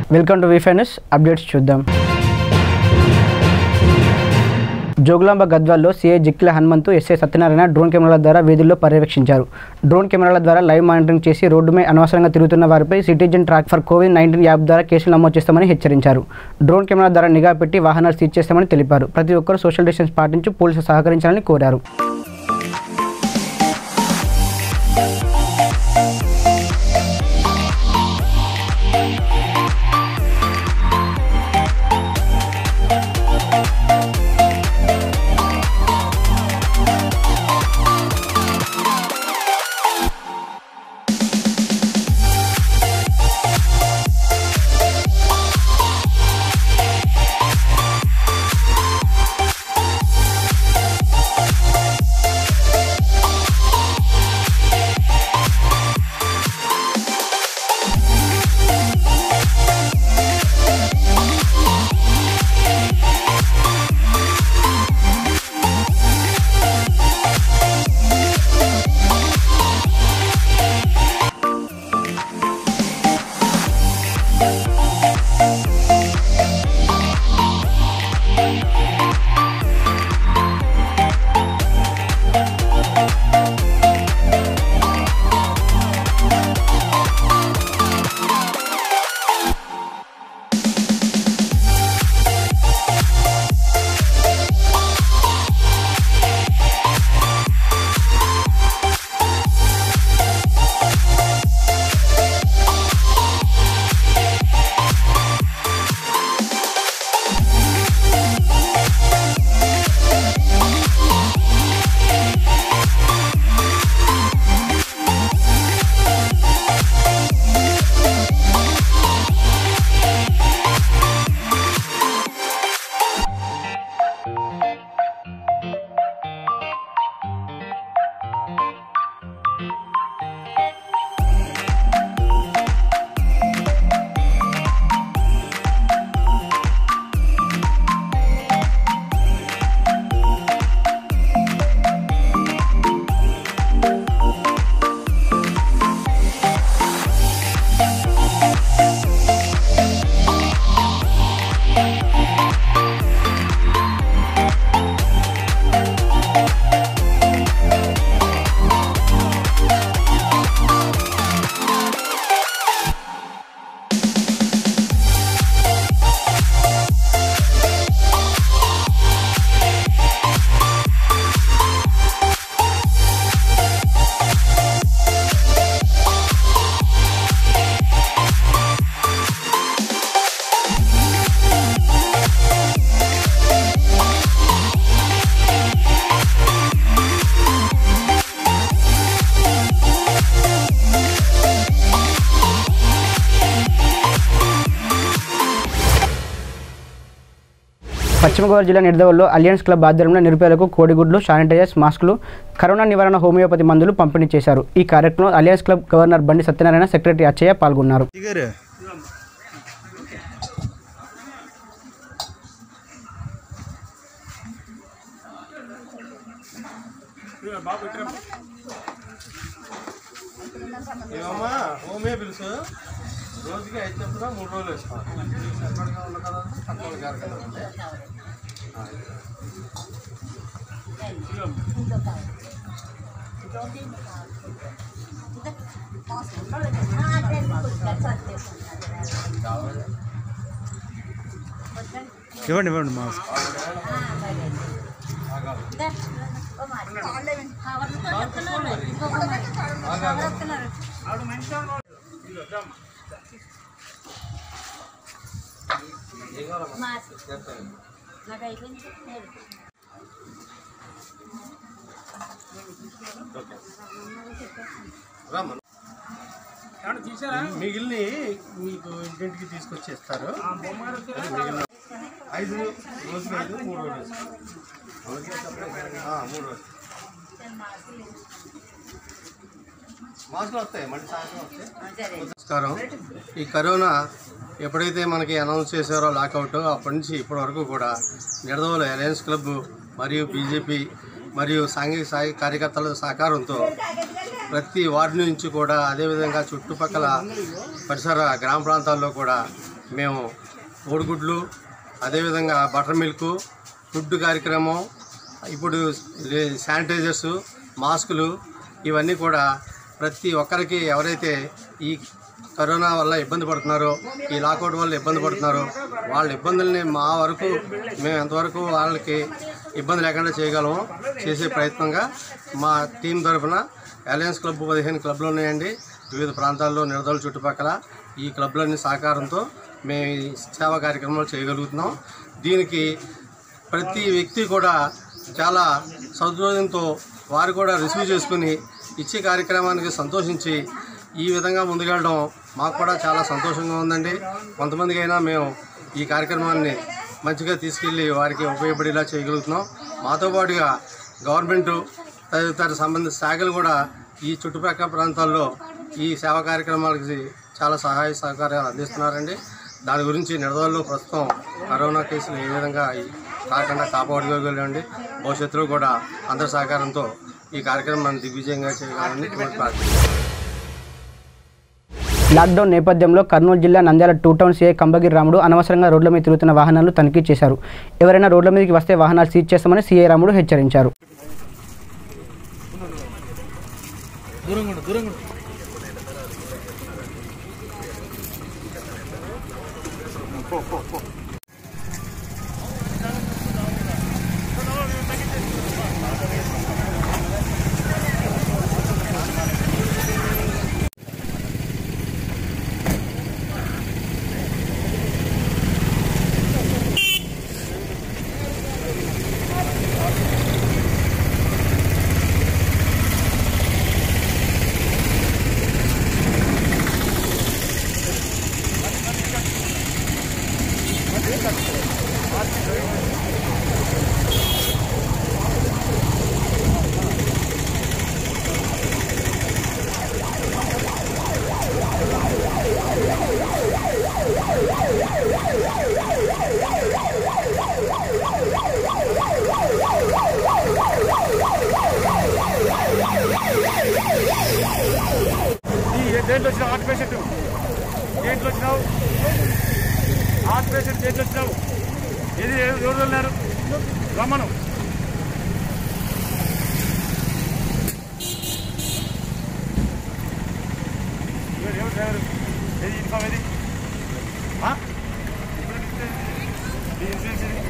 Welcome to విఫైనస్ updates చూద్దాం జోగులాంబ గద్వాల్లో CI Jikkila Hanumanthu SI Satyanarayana drone కెమెరాల ద్వారా వీధుల్లో పర్యవేక్షించారు డ్రోన్ కెమెరాల ద్వారా లైవ్ మానిటరింగ్ చేసి రోడ్డుపై అనవసరంగా తిరుగుతున్న వారిపై citizen track for COVID nineteen app ద్వారా కేసులు నమోదు చేస్తామని హెచ్చరించారు డ్రోన్ కెమెరా ద్వారా నిఘా పెట్టి వాహనాలు సీజ్ చేస్తామని తెలిపారు ప్రతి ఒక్కరూ సోషల్ డిస్టెన్స్ పాటించి పోలీసులు సహకరించాలని కోరారు పశ్చిమ గోదావరి జిల్లా నిడదవల్లో అలియన్స్ క్లబ్ ఆధ్వర్యంలో నిరుపేదలకు కోడిగుడ్లు శానిటైజర్స్ మాస్కులు కరోనా నివారణ హోమియోపతి మందులు పంపిణీ చేశారు ఈ కార్యక్రమంలో అలియన్స్ క్లబ్ గవర్నర్ బండి సత్యనారాయణ సెక్రటరీ అచ్చయ్య పాల్గొన్నారు దిగారు ఏమమ్మా హోమియో బిల్స్ రోజుకి ఐదు చొప్పున మూడు రోజులు వేసుకోవాలి సెపరేట్గా ఉన్న కదా తక్కువ గారు కదా ఇవ్వండి ఇవ్వండి మాస్క్ నాకు అయిపోయింది రామ్మా మిగిలిన మీకు ఇంటింటికి తీసుకొచ్చి ఇస్తారు మిగిలిన ఐదు రోజుకి ఐదు మూడు రోజులు ఆ, మూడు రోజులు మాస్కులు వస్తాయి మళ్ళీ సాయంత్రం వస్తాయి నమస్కారం ఈ కరోనా ఎప్పుడైతే మనకి అనౌన్స్ చేశారో లాకౌట్ అప్పటి నుంచి ఇప్పటి వరకు కూడా నిడదవోలు అలయన్స్ క్లబ్ మరియు బీజేపీ మరియు సాంఘిక సాయి కార్యకర్తల సహకారంతో ప్రతి వార్డు నుంచి కూడా అదేవిధంగా చుట్టుపక్కల పరిసర గ్రామ ప్రాంతాల్లో కూడా మేము కోడిగుడ్లు అదేవిధంగా బటర్ మిల్క్ ఫుడ్ కార్యక్రమం ఇప్పుడు లే- శానిటైజర్స్ మాస్కులు ఇవన్నీ కూడా ప్రతి ఒక్కరికి ఎవరైతే ఈ కరోనా వల్ల ఇబ్బంది పడుతున్నారో ఈ లాకౌట్ వల్ల ఇబ్బంది పడుతున్నారో వాళ్ళ ఇబ్బందుల్ని మా వరకు మేము ఎంతవరకు వాళ్ళకి ఇబ్బంది లేకుండా చేయగలమో చేసే ప్రయత్నంగా మా టీం తరఫున అలయన్స్ క్లబ్ పదిహేను క్లబ్లు ఉన్నాయండి వివిధ ప్రాంతాల్లో నిడదల చుట్టుపక్కల ఈ క్లబ్లన్నీ సహకారంతో మేము ఈ సేవా కార్యక్రమాలు చేయగలుగుతున్నాం దీనికి ప్రతి వ్యక్తి కూడా చాలా సౌదర్యంతో వారు కూడా రిసీవ్ చేసుకుని ఇచ్చే కార్యక్రమానికి సంతోషించి ఈ విధంగా ముందుకెళ్ళడం మాకు కూడా చాలా సంతోషంగా ఉందండి కొంతమందికి అయినా మేము ఈ కార్యక్రమాన్ని మంచిగా తీసుకెళ్ళి వారికి ఉపయోగపడేలా చేయగలుగుతున్నాం మాతో పాటుగా గవర్నమెంటు తదితర సంబంధిత శాఖలు కూడా ఈ చుట్టుపక్కల ప్రాంతాల్లో ఈ సేవా కార్యక్రమాలకి చాలా సహాయ సహకారాలు అందిస్తున్నారండి దాని గురించి నిడదవల్లో ప్రస్తుతం కరోనా కేసులు ఏ విధంగా ఈ- కాకుండా కాపాడుకోగలండి భవిష్యత్తులో కూడా అందరి సహకారంతో ఈ కార్యక్రమాన్ని దిగ్విజయంగా చేయగలని ప్రార్థిస్తున్నాను లాక్డౌన్ నేపథ్యంలో కర్నూలు జిల్లా Nandyal two town CI Kambagiri Ramudu అనవసరంగా రోడ్ల మీద తిరుగుతున్న వాహనాలను తనిఖీ చేశారు ఎవరైనా రోడ్ల మీదకి వస్తే వాహనాలు సీజ్ చేస్తామని సీఐ రాముడు హెచ్చరించారు ఈ దేంట్లో వచ్చినావు హార్ట్ పేషెంట్ దేంట్లో వచ్చినావు హార్ట్ పేషెంట్ దేంట్లో వచ్చినావు ఏది ఎవరు వెళ్ళినారు రమ్మను ఎవరు ఎవరు డ్రైవరు ఏది ఇన్ఫామ్ ఏది ఆ? ఈ ఇన్సూరెన్స్ ఏది?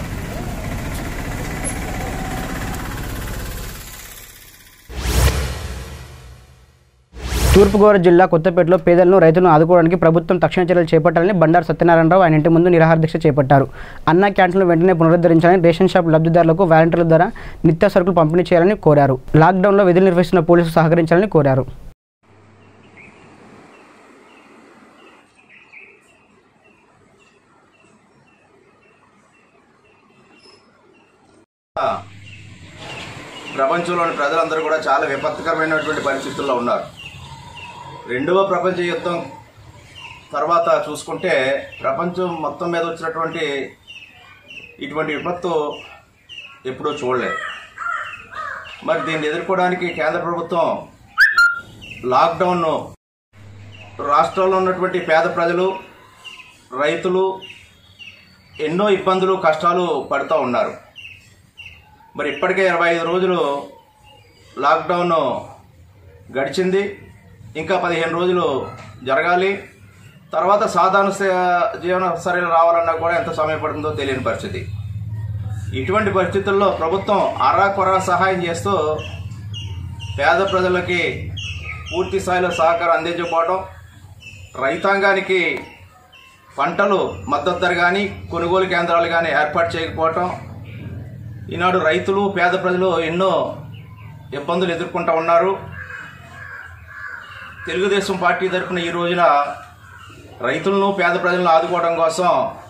తూర్పుగోదావరి జిల్లా కొత్తపేటలో పేదలను రైతులను ఆదుకోవడానికి ప్రభుత్వం తక్షణ చర్యలు చేపట్టాలని బండారు సత్యనారాయణరావు ఆయన ఇంటి ముందు నిరాహార దీక్ష చేపట్టారు అన్న క్యాంటీన్లు వెంటనే పునరుద్ధరించాలని రేషన్ షాప్ లబ్ధిదారులకు వాలంటీర్ల ద్వారా నిత్య సరుకులు పంపిణీ చేయాలని కోరారు లాక్డౌన్లో విధులు నిర్వహిస్తున్న పోలీసులు సహకరించాలని కోరారు ప్రపంచంలోని ప్రజలందరూ కూడా చాలా విపత్కరమైనటువంటి పరిస్థితుల్లో ఉన్నారు రెండవ ప్రపంచ యుద్ధం తర్వాత చూసుకుంటే ప్రపంచం మొత్తం మీద వచ్చినటువంటి ఇటువంటి విపత్తు ఎప్పుడూ చూడలేదు మరి దీన్ని ఎదుర్కోవడానికి కేంద్ర ప్రభుత్వం లాక్డౌన్ను రాష్ట్రంలో ఉన్నటువంటి పేద ప్రజలు రైతులు ఎన్నో ఇబ్బందులు కష్టాలు పడుతూ ఉన్నారు మరి ఇప్పటికే ఇరవై ఐదు రోజులు లాక్డౌన్ గడిచింది ఇంకా పదిహేను రోజులు జరగాలి తర్వాత సాధారణ సే- జీవన సరైన రావాలన్నా కూడా ఎంత సమయం పడుతుందో తెలియని పరిస్థితి ఇటువంటి పరిస్థితుల్లో ప్రభుత్వం అరా కొరా సహాయం చేస్తూ పేద ప్రజలకి పూర్తి స్థాయిలో సహకారం అందించకపోవడం రైతాంగానికి పంటలు మద్దతు ధర కానీ కొనుగోలు కేంద్రాలు కానీ ఏర్పాటు చేయకపోవటం ఈనాడు రైతులు పేద ప్రజలు ఎన్నో ఇబ్బందులు ఎదుర్కొంటూ ఉన్నారు తెలుగుదేశం పార్టీ తరఫున ఈ రోజున రైతులను పేద ప్రజలను ఆదుకోవడం కోసం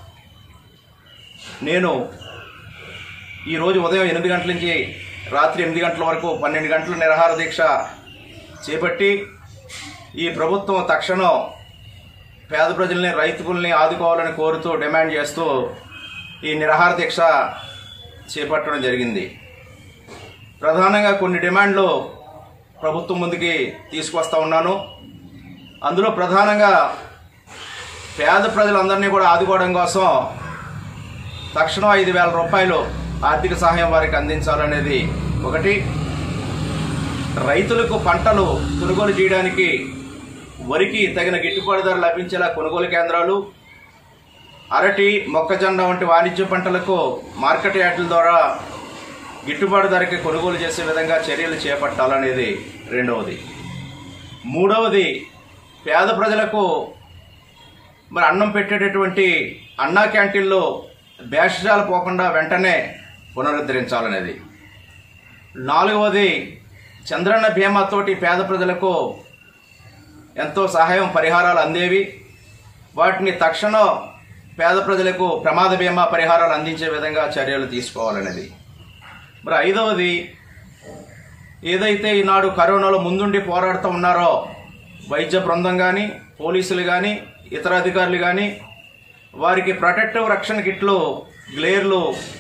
నేను ఈరోజు ఉదయం ఎనిమిది గంటల నుంచి రాత్రి ఎనిమిది గంటల వరకు పన్నెండు గంటల నిరాహార దీక్ష చేపట్టి ఈ ప్రభుత్వం తక్షణం పేద ప్రజల్ని రైతుల్ని ఆదుకోవాలని కోరుతూ డిమాండ్ చేస్తూ ఈ నిరాహార దీక్ష చేపట్టడం జరిగింది ప్రధానంగా కొన్ని డిమాండ్లు ప్రభుత్వం ముందుకి తీసుకొస్తా ఉన్నాను అందులో ప్రధానంగా పేద ప్రజలందరినీ కూడా ఆదుకోవడం కోసం తక్షణం ఐదు వేల రూపాయలు ఆర్థిక సహాయం వారికి అందించాలనేది ఒకటి రైతులకు పంటలు కొనుగోలు చేయడానికి వరికి తగిన గిట్టుబాటు ధర లభించేలా కొనుగోలు కేంద్రాలు అరటి మొక్కజొన్న వంటి వాణిజ్య పంటలకు మార్కెట్ యార్డుల ద్వారా గిట్టుబాటు ధరకి కొనుగోలు చేసే విధంగా చర్యలు చేపట్టాలనేది రెండవది మూడవది పేద ప్రజలకు మరి అన్నం పెట్టేటటువంటి అన్నా క్యాంటీన్లో భేషజాలు పోకుండా వెంటనే పునరుద్ధరించాలనేది నాలుగవది చంద్రన్న బీమాతోటి పేద ప్రజలకు ఎంతో సహాయం పరిహారాలు అందేవి వాటిని తక్షణం పేద ప్రజలకు ప్రమాద బీమా పరిహారాలు అందించే విధంగా చర్యలు తీసుకోవాలనేది మరి ఐదవది ఏదైతే ఈనాడు కరోనాలో ముందుండి పోరాడుతూ ఉన్నారో వైద్య బృందం కానీ పోలీసులు కానీ ఇతర అధికారులు కానీ వారికి ప్రొటెక్టివ్ రక్షణ కిట్లు గ్లేర్లు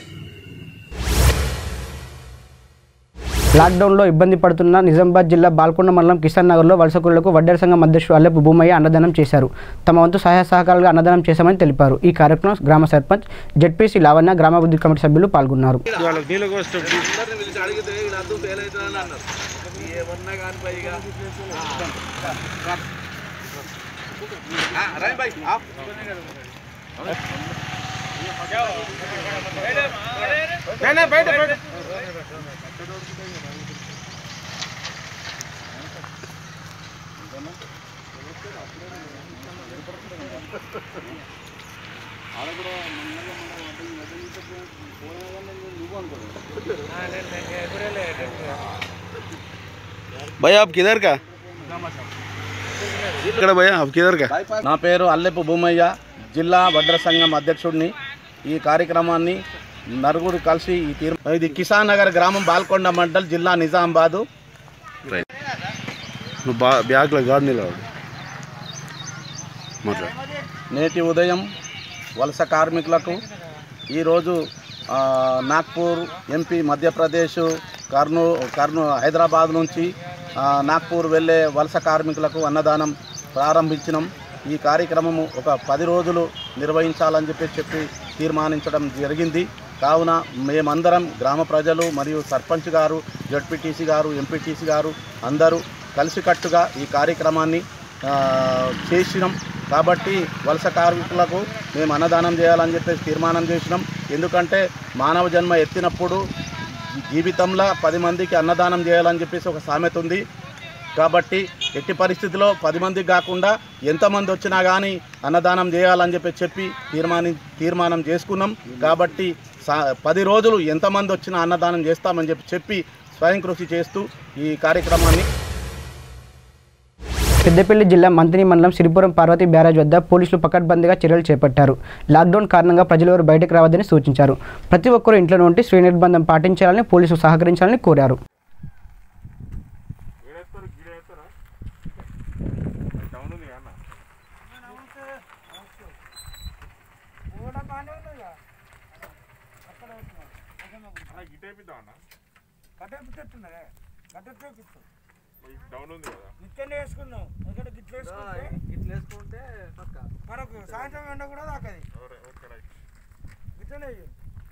లాక్డౌన్లో ఇబ్బంది పడుతున్న నిజామాబాద్ జిల్లా బాల్కొండ మండలం కిసాన్ నగర్లో వలస కూలీలకు వడ్డేర సంఘం అధ్యక్షుడు అల్లెపు భూమయ్య అన్నదానం చేశారు తమ వంతు సహాయ సహకారాలుగా అన్నదానం చేశామని తెలిపారు ఈ కార్యక్రమం గ్రామ సర్పంచ్ జెడ్పీసీ లావణ్య గ్రామాభివృద్ధి కమిటీ సభ్యులు పాల్గొన్నారు వాళ్ళకి నీళ్ళ కోసం బయట బయట भैया आप किधर का ఇక్కడ భయ్యా आप किधर का నా పేరు అల్లెపు భూమయ్య జిల్లా వడ్ర సంఘం అధ్యక్షుడిని ఈ కార్యక్రమాన్ని నలుగురు కలిసి ఈ తీర్ ఇది కిసాన్ నగర్ గ్రామం బాల్కొండ మండల్ జిల్లా నిజామాబాదు నువ్వు బా బ్యాగ్లో గాడి నిలవాడు మాట్లాడు నేటి ఉదయం వలస కార్మికులకు ఈరోజు ఆ, నాగ్పూర్ ఎంపీ మధ్యప్రదేశ్ కర్నూ కర్నూ హైదరాబాద్ నుంచి ఆ, నాగ్పూర్ వెళ్ళే వలస కార్మికులకు అన్నదానం ప్రారంభించినాం ఈ కార్యక్రమము ఒక పది రోజులు నిర్వహించాలని చెప్పి చెప్పి తీర్మానించడం జరిగింది కావున మేమందరం గ్రామ ప్రజలు మరియు సర్పంచ్ గారు జడ్పీటీసీ గారు ఎంపీటీసీ గారు అందరూ కలిసికట్టుగా ఈ కార్యక్రమాన్ని ఆ, చేసినాం కాబట్టి వలస కార్మికులకు మేము అన్నదానం చేయాలని చెప్పేసి తీర్మానం చేసినాం ఎందుకంటే మానవ జన్మ ఎత్తినప్పుడు జీవితంలో పది మందికి అన్నదానం చేయాలని చెప్పేసి ఒక సామెత ఉంది కాబట్టి ఎట్టి పరిస్థితిలో పది మందికి కాకుండా ఎంతమంది వచ్చినా కానీ అన్నదానం చేయాలని చెప్పి చెప్పి తీర్మాని తీర్మానం చేసుకున్నాం కాబట్టి సా పది రోజులు ఎంతమంది వచ్చినా అన్నదానం చేస్తామని చెప్పి చెప్పి స్వయం కృషి చేస్తూ ఈ కార్యక్రమాన్ని పెద్దపల్లి జిల్లా మంత్రి మండలం సిరిపురం పార్వతి బ్యారేజ్ వద్ద పోలీసులు పకడ్బందీగా చర్యలు చేపట్టారు లాక్డౌన్ కారణంగా ప్రజలు ఎవరు బయటకు రావద్దని సూచించారు ప్రతి ఒక్కరూ ఇంట్లో ఉండి స్వీయ నిర్బంధం పాటించాలని పోలీసులు సహకరించాలని కోరారు ఏడేస్తారు గిడేస్తారా డౌన్ ఉంది అన్న అన్న గిట్ అయిపోద్దాం అన్న డౌన్ ఉంది కదా ఇట్లనే వేసుకున్నాం ఎందుకంటే గిట్ల వేసుకుంటే గిట్ల వేసుకుంటే మనకు సాయంత్రం ఎండ కూడా తాకది ఓకే ఓకే రైట్ గిట్లనే చెయ్యి.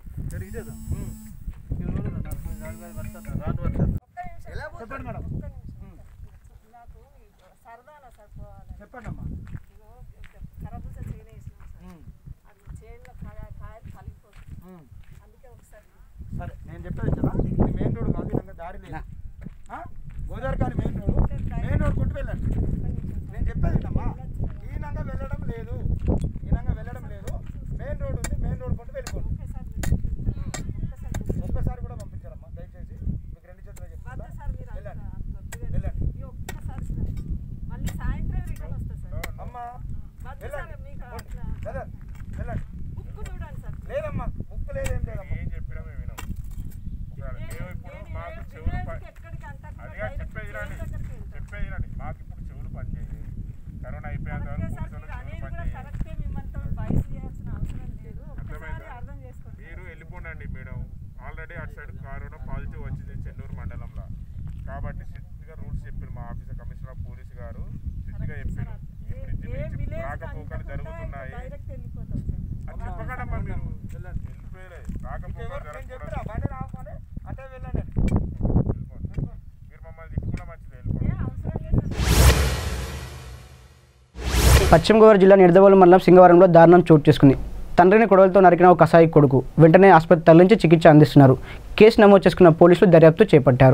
చెప్పండి మేడం నాకు సరదానా సార్ పోవాలి చెప్పండి అమ్మా ఇగో ఖరాబ్ చేను వేసినాం సార్ అది చేనులో కాయ కాయలు కలిగిపోతుంది అందుకే ఒకసారి సరే నేను చెప్పేది కదా ఇది మెయిన్ రోడ్ కాదు ఇదంతా దారి లేదు ఆ? గోదావరి కానీ మెయిన్ రోడ్ మెయిన్ రోడ్ కొట్టు వెళ్ళండి నేను చెప్పేది అమ్మా ఈనంగా వెళ్ళడం లేదు ఈనంగా వెళ్ళడం లేదు మెయిన్ రోడ్ ఉంది మెయిన్ రోడ్ కొట్టు వెళ్ళిపోండి ఒక్కసారి మీరు ఒక్కసారి ఒక్కసారి కూడా పంపించారమ్మా దయచేసి మీకు రెండు చేతులు చెప్తున్నా వద్దా సార్ మీరు అంత వెళ్ళండి అంత వద్దుగా వెళ్ళండి ఈ ఒక్కసారి సార్ మళ్ళీ సాయంత్రం రిటర్న్ వస్తా సార్ అమ్మా వద్దు సార్ వెళ్ళండి మీకు అట్లా వెళ్ళండి వెళ్ళండి బుక్ చూడండి సార్ లేదమ్మా ముక్కు లేదేం లేదమ్మా ఏం చెప్పినా మేము వినాం ఒకవేళ మేము ఇప్పుడు మాకు చెవులు ప- ఎక్కడికి అంతా అదిగా చెప్పేది రాని చెప్పేది రాని మాకు ఇప్పుడు చెవులు పనిచేయదు కరోనా అయిపోయేంత వరకు సార్ పోలీసు మీరు వాళ్ళకి అనేది చెవులు కూడా పనిచేయదు కరెక్టే మిమ్మల్ని బయట చేయాల్సిన అవసరం లేదు ఒక్కసారి అర్థమైందా? అర్థం చేసుకోండి మీరు వెళ్ళిపోండి మేడం ఆల్రెడీ అటు సైడ్ కరోనా పాజిటివ్ వచ్చింది చెన్నూరు మండలంలో కాబట్టి స్ట్రిక్ట్గా రూల్స్ చెప్పారు మా ఆఫీసర్ కమిషనర్ ఆఫ్ పోలీస్ గారు స్ట్రిక్ట్గా చెప్పారు ఈ బ్రిడ్జ్ ఏ నుంచి విలేజ్ రాకపోకలు జరుగుతున్నాయి డైరెక్ట్ వెళ్ళిపోతాం సార్ చెప్పకండమ్మా మీరు వెళ్ళండి వెళ్ళిపోయారే రాకపోతే నేను చెప్పినా బండి రాకపోతే అటే వెళ్ళండి అని. మీరు మమ్మల్ని తిప్పుకున్న మంచిది వెళ్ళిపోండి ఏ అవసరం లేదు సార్. పశ్చిమ గోదావరి జిల్లా నిడదవోలు మండలం సింగవరంలో దారుణం చోటు చేసుకుంది తండ్రిని కొడవలతో నరికిన ఒక కసాయి కొడుకు వెంటనే ఆసుపత్రి తరలించి చికిత్స అందిస్తున్నారు కేసు నమోదు చేసుకున్న పోలీసులు దర్యాప్తు చేపట్టారు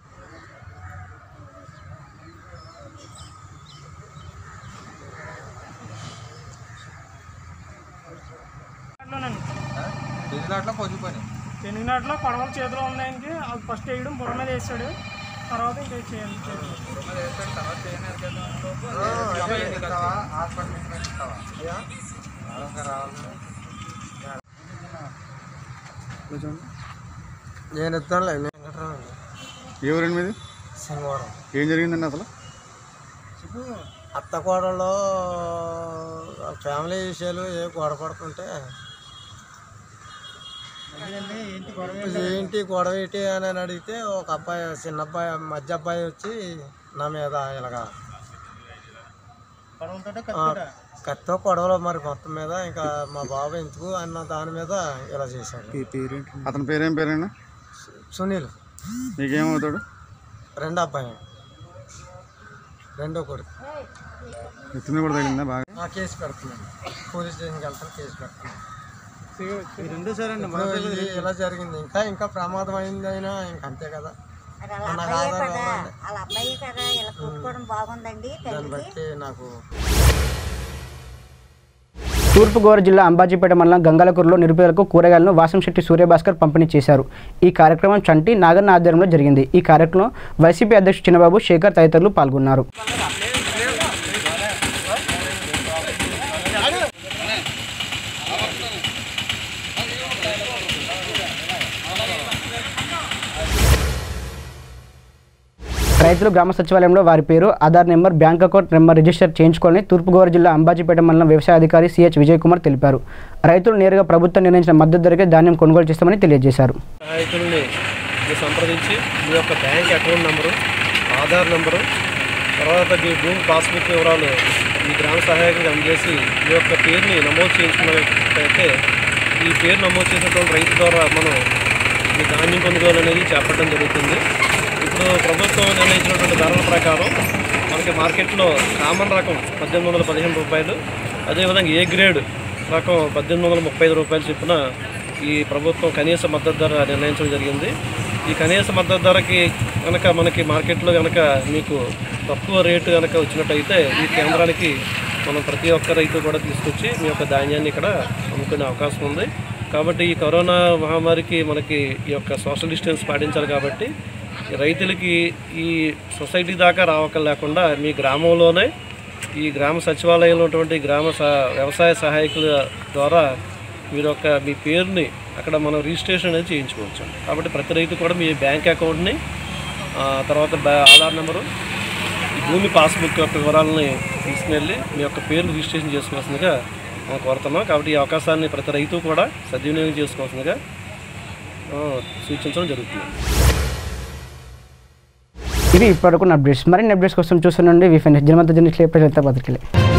తెనిగినాట్లో కొడవలు చేతిలో ఉన్నాయనికి అది ఫస్ట్ వేయడం బుర్ర మీద వేసాడు తర్వాత ఇంకా చేయాలి నేను ఇస్తానులే ఎవరండి మీది శనివారం ఏం జరిగిందండి అసలు అత్త కోడలో ఫ్యామిలీ విషయాలు ఏ గొడవ పడుతుంటే ఏంటి గొడవ ఏంటి అని అని అడిగితే ఒక అబ్బాయి చిన్న అబ్బాయి మధ్య అబ్బాయి వచ్చి నా మీద ఇలాగా ఆ, కత్తో గొడవలు మరి మొత్తం మీద ఇంకా మా బాబు ఎందుకు అన్న దాని మీద ఇలా చేశాడు అతని పేరేం పేరేనా సునీల్ మీకేమవుతాడు రెండో అబ్బాయి రెండో కొడుకు ఎత్తి మీద కూడా తగిలిందా బాగా ఆ కేసు పెడుతున్నాను పోలీస్ స్టేషన్కి వెళ్తాను కేసు పెడుతున్నాను ఇప్పుడు ఇది ఇలా జరిగింది ఇంకా ఇంకా ప్రమాదం అయింది అయినా ఇంకా అంతే కదా నాకు ఆధారం ఎవరండి? వాళ్ళ అబ్బాయి కదా ఇలా కొట్టుకోవడం బాగుందండి దాన్ని బట్టి నాకు తూర్పుగోదావరి జిల్లా అంబాజీపేట మండలం గంగాలకూరులో నిరుపేదలకు కూరగాయలను వాసంశెట్టి సూర్యభాస్కర్ పంపిణీ చేశారు ఈ కార్యక్రమం చంటి నాగన్న ఆధ్వర్యంలో జరిగింది ఈ కార్యక్రమంలో వైసీపీ అధ్యక్షుడు చిన్నబాబు శేఖర్ తదితరులు పాల్గొన్నారు రైతులు గ్రామ సచివాలయంలో వారి పేరు Aadhaar number bank account number register చేయించుకోవాలని తూర్పుగోదావరి జిల్లా అంబాజీపేట మండలం వ్యవసాయ అధికారి సిహెచ్ విజయ్ కుమార్ తెలిపారు రైతులు నేరుగా ప్రభుత్వం నిర్ణయించిన మద్దతు ధరకే ధాన్యం కొనుగోలు చేస్తామని తెలియజేశారు సహాయకుల్ని మీరు సంప్రదించి మీ యొక్క bank account number Aadhaar number తర్వాత మీ భూమి పాస్బుక్ వివరాలు మీ గ్రామ సహాయకుడికి అందజేసి మీ యొక్క పేరుని నమోదు చేయించుకున్నట్లయితే ఈ పేరు నమోదు చేసినటువంటి రైతు ద్వారా మనం మీ ధాన్యం కొనుగోలు అనేది చేపట్టడం జరుగుతుంది ఇప్పుడు ప్రభుత్వం నిర్ణయించినటువంటి ధరల ప్రకారం మనకి మార్కెట్లో కామన్ రకం పద్దెనిమిది వందల పదిహేను రూపాయలు అదేవిధంగా ఏ గ్రేడ్ రకం పద్దెనిమిది వందల ముప్పై ఐదు రూపాయలు చొప్పున ఈ ప్రభుత్వం కనీస మద్దతు ధర నిర్ణయించడం జరిగింది ఈ కనీస మద్దతు ధరకి కనుక మనకి మార్కెట్లో కనుక మీకు తక్కువ రేటు కనుక వచ్చినట్టయితే ఈ కేంద్రానికి మనం ప్రతి ఒక్క రైతు కూడా తీసుకొచ్చి మీ యొక్క ధాన్యాన్ని ఇక్కడ అమ్ముకునే అవకాశం ఉంది కాబట్టి ఈ కరోనా మహమ్మారికి మనకి ఈ యొక్క సోషల్ డిస్టెన్స్ పాటించాలి కాబట్టి ఈ రైతులకి ఈ సొసైటీ దాకా రావక లేకుండా మీ గ్రామంలోనే ఈ గ్రామ సచివాలయంలో ఉన్నటువంటి గ్రామ స వ్యవసాయ సహాయకుల ద్వారా మీరు ఒక మీ పేరుని అక్కడ మనం రిజిస్ట్రేషన్ అనేది చేయించుకోవచ్చు కాబట్టి ప్రతి రైతు కూడా మీ బ్యాంక్ అకౌంట్ని ఆ, తర్వాత బ్యా- ఆధార్ నెంబరు ఈ భూమి పాస్బుక్ యొక్క వివరాలని తీసుకువెళ్ళి మీ యొక్క పేరు రిజిస్ట్రేషన్ చేసుకోవాల్సిందిగా మనం కోరుతున్నాం కాబట్టి ఈ అవకాశాన్ని ప్రతి రైతు కూడా సద్వినియోగం చేసుకోవాల్సిందిగా ఆ, సూచించడం జరుగుతుంది ఇవి ఇప్పటివరకు అప్డేట్స్ మరిన్ని అప్డేట్స్ కోసం చూస్తుండండి వీఫెన్ జనమంత జర్నలిస్ట్ పత్రికలే